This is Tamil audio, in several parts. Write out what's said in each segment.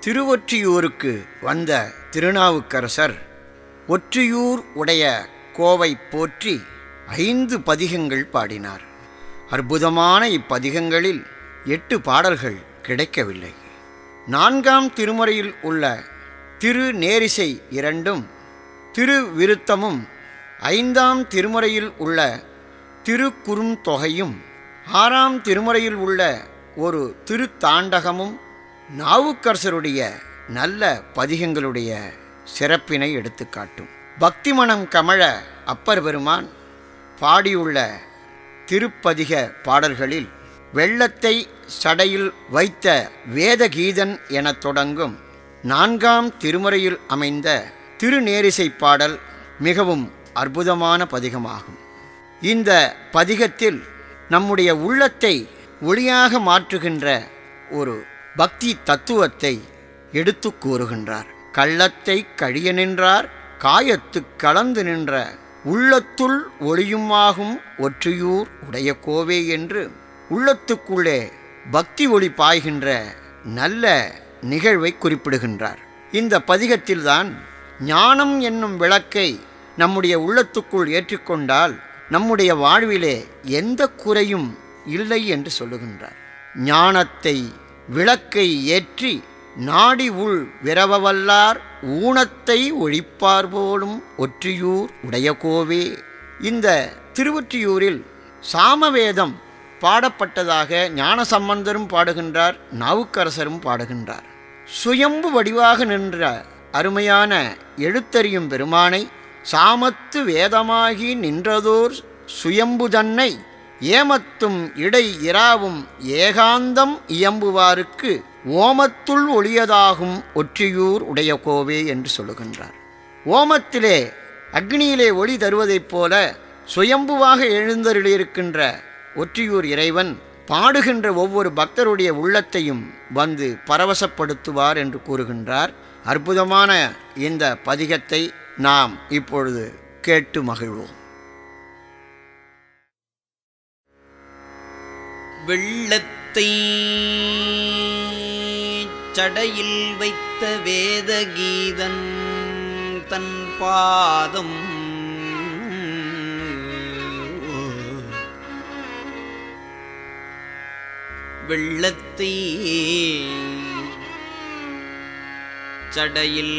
திருவொற்றியூருக்கு வந்த திருநாவுக்கரசர் ஒற்றியூர் உடைய கோவை போற்றி ஐந்து பதிகங்கள் பாடினார் அற்புதமான இப்பதிகங்களில் எட்டு பாடல்கள் கிடைக்கவில்லை நான்காம் திருமுறையில் உள்ள திரு நேரிசை இரண்டும் திருவிருத்தமும் ஐந்தாம் திருமுறையில் உள்ள திருக்குறுந்தொகையும் ஆறாம் திருமுறையில் உள்ள ஒரு திருத்தாண்டகமும் நாவுக்கரசருடைய நல்ல பதிகங்களுடைய சிறப்பினை எடுத்துக்காட்டும் பக்தி மனம் கமழ அப்பர் பெருமான் பாடியுள்ள திருப்பதிக பாடல்களில் வெள்ளத்தை சடையில் வைத்த வேதகீதன் எனத் தொடங்கும் நான்காம் திருமுறையில் அமைந்த திருநேரிசை பாடல் மிகவும் அற்புதமான பதிகமாகும் இந்த பதிகத்தில் நம்முடைய உள்ளத்தை ஒளியாக மாற்றுகின்ற ஒரு பக்தி தத்துவத்தை எடுத்து கூறுகின்றார் கள்ளத்தை கழிய நின்றார் காயத்து கலந்து நின்ற உள்ளத்துள் ஒளியுமாகும் ஒற்றியூர் உடைய கோவே என்று உள்ளத்துக்குள்ளே பக்தி ஒளி பாய்கின்ற நல்ல நிகழ்வை குறிப்பிடுகின்றார் இந்த பதிகத்தில்தான் ஞானம் என்னும் விளக்கை நம்முடைய உள்ளத்துக்குள் ஏற்றிக்கொண்டால் நம்முடைய வாழ்விலே எந்த குறையும் இல்லை என்று சொல்லுகின்றார் ஞானத்தை விளக்கை ஏற்றி நாடி உள் விரவவல்லார் ஊனத்தை ஒழிப்பார் போலும் ஒற்றியூர் உடைய கோவே இந்த திருவொற்றியூரில் சாமவேதம் பாடப்பட்டதாக ஞானசம்பந்தரும் பாடுகின்றார் நாவுக்கரசரும் பாடுகின்றார் சுயம்பு வடிவாக நின்ற அருமையான எழுத்தறியும் பெருமானை சாமத்து வேதமாகி நின்றதோர் சுயம்பு தன்னை ஏமத்தும் இடை இராவும் ஏகாந்தம் இயம்புவாருக்கு ஓமத்துள் ஒளியதாகும் ஒற்றியூர் உடைய கோவே என்று சொல்லுகின்றார் ஓமத்திலே அக்னியிலே ஒளி தருவதைப் போல சுயம்புவாக எழுந்தருளியிருக்கின்ற ஒற்றியூர் இறைவன் பாடுகின்ற ஒவ்வொரு பக்தருடைய உள்ளத்தையும் வந்து பரவசப்படுத்துவார் என்று கூறுகின்றார் அற்புதமான இந்த பதிகத்தை நாம் இப்பொழுது கேட்டு மகிழ்வோம் வெள்ளத்தை சடையில் வைத்த வேதகீதன் தன் பாதம் வெள்ளத்தை சடையில்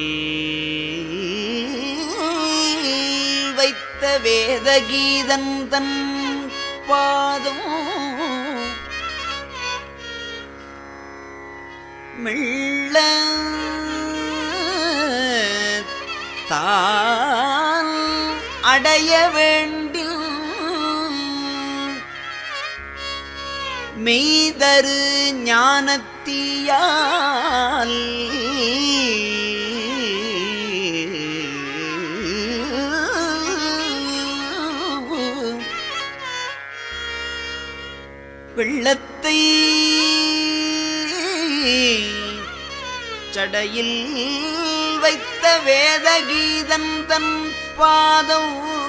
வைத்த வேதகீதன் தன் பாதம் மெல்ல தான் அடைய வேண்டில் மெய்தரு ஞானத்தியால் வெள்ளத்தை சடையில் வைத்த வேதகீதன் தன் பாதம்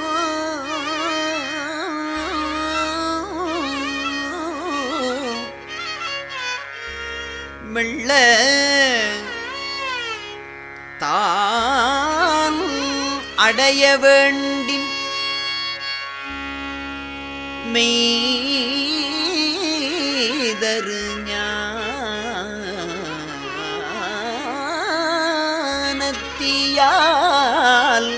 மெல்ல தான் அடைய வேண்டின் மெய்தரு ஞானத்தியால்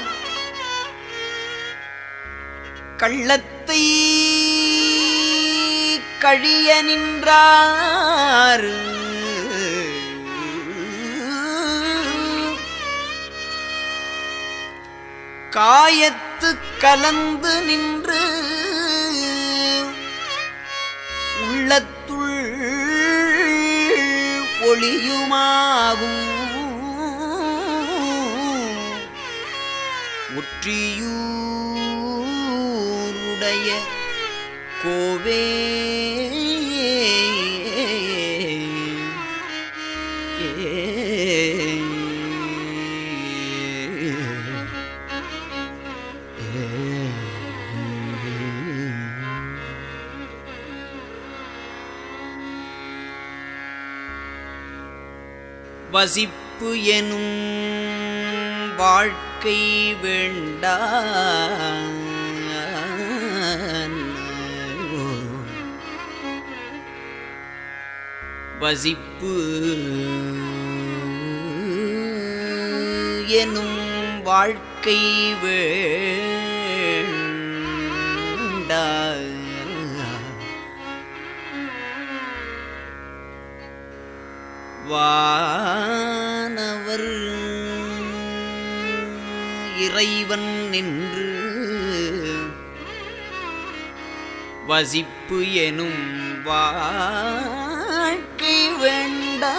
கள்ளத்தை கழிய நின்றார் காயத்து கலந்து நின்று உள்ளத்துள் ஒளியுமாகும் முற்றியூருடைய கோவே வசிப்பு எனும் வாழ்க்கை வேண்டா வசிப்பு எனும் வாழ்க்கை வேண்டா வானவர் இறைவன் நின்று வசிப்பு எனும் வாழ்க்கை வேண்டா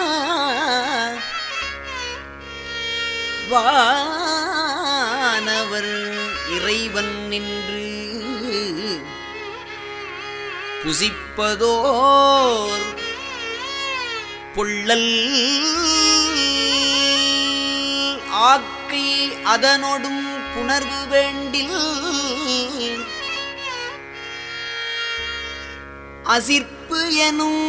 வானவர் இறைவன் நின்று புசிப்பதோர் பொள்ளல் ஆக்கை அதனொடும் புணர்வு வேண்டில் அசிர்ப்பு எனும்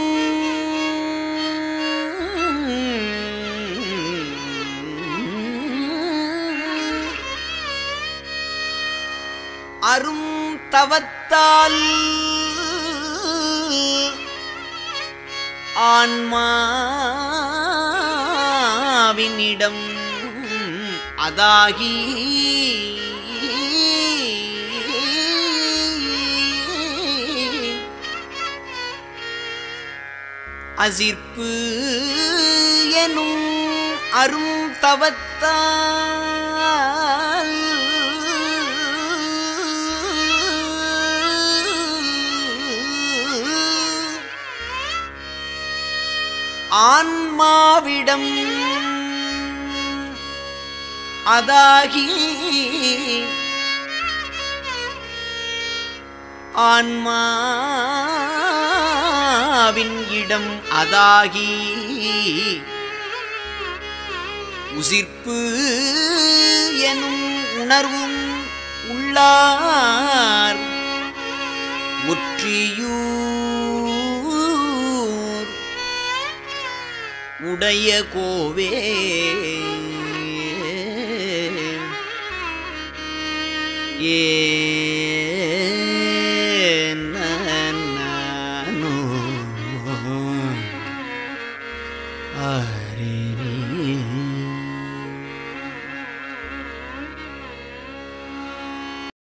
அரும் தவத்தால் ஆன்மாவினிடம் அதாகி அசிர்ப்பு எனும் அரும் தவத்தால் ஆன்மாவிடம் அதாகி ஆன்மாவின் இடம் அதாகி உசிர்ப்பு எனும் உணர்வும் உள்ளார் ஒற்றியூர் உடைய கோவே ஏ